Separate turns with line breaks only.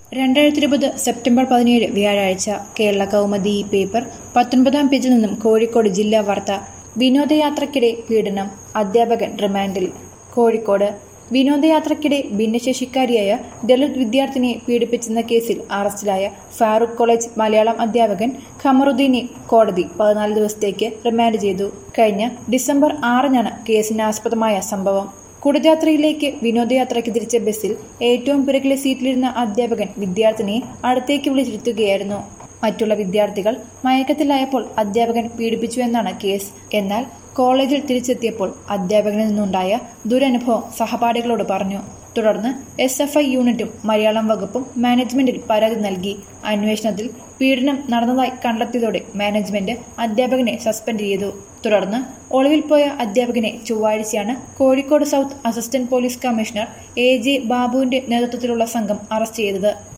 രണ്ടായിരത്തി ഇരുപത് സെപ്റ്റംബർ പതിനേഴ് വ്യാഴാഴ്ച കേരള കൗമുദി ഈ പേപ്പർ പത്തൊൻപതാം പേജിൽ നിന്നും കോഴിക്കോട് ജില്ലാ വാർത്ത വിനോദയാത്രയ്ക്കിടെ പീഡനം അധ്യാപകൻ റിമാൻഡിൽ കോഴിക്കോട് വിനോദയാത്രയ്ക്കിടെ ഭിന്നശേഷിക്കാരിയായ ദളിത് വിദ്യാർത്ഥിനിയെ പീഡിപ്പിച്ചെന്ന കേസിൽ അറസ്റ്റിലായ ഫാറൂഖ് കോളേജ് മലയാളം അധ്യാപകൻ ഖമറുദ്ദീനെ കോടതി പതിനാല് ദിവസത്തേക്ക് റിമാൻഡ് ചെയ്തു കഴിഞ്ഞ ഡിസംബർ ആറിനാണ് കേസിനാസ്പദമായ സംഭവം കുടജാത്രയിലേക്ക് വിനോദയാത്രയ്ക്ക് തിരിച്ച ബസ്സിൽ ഏറ്റവും പിറകിലെ സീറ്റിലിരുന്ന അധ്യാപകൻ വിദ്യാർത്ഥിനിയെ അടുത്തേക്ക് വിളിച്ചിരുത്തുകയായിരുന്നു മറ്റുള്ള വിദ്യാർത്ഥികൾ മയക്കത്തിലായപ്പോൾ അധ്യാപകൻ പീഡിപ്പിച്ചു എന്നാണ് കേസ് എന്നാൽ കോളേജിൽ തിരിച്ചെത്തിയപ്പോൾ അധ്യാപകനിൽ നിന്നുണ്ടായ ദുരനുഭവം സഹപാഠികളോട് പറഞ്ഞു തുടർന്ന് എസ് എഫ് ഐ യൂണിറ്റും മലയാളം വകുപ്പും മാനേജ്മെന്റിൽ പരാതി നൽകി അന്വേഷണത്തിൽ പീഡനം നടന്നതായി കണ്ടെത്തിയതോടെ മാനേജ്മെന്റ് അധ്യാപകനെ സസ്പെൻഡ് ചെയ്തു തുടർന്ന് ഒളിവിൽ പോയ അധ്യാപകനെ ചൊവ്വാഴ്ചയാണ് Kozhikode south assistant police commissioner A J ബാബുവിന്റെ നേതൃത്വത്തിലുള്ള സംഘം അറസ്റ്റ് ചെയ്തത്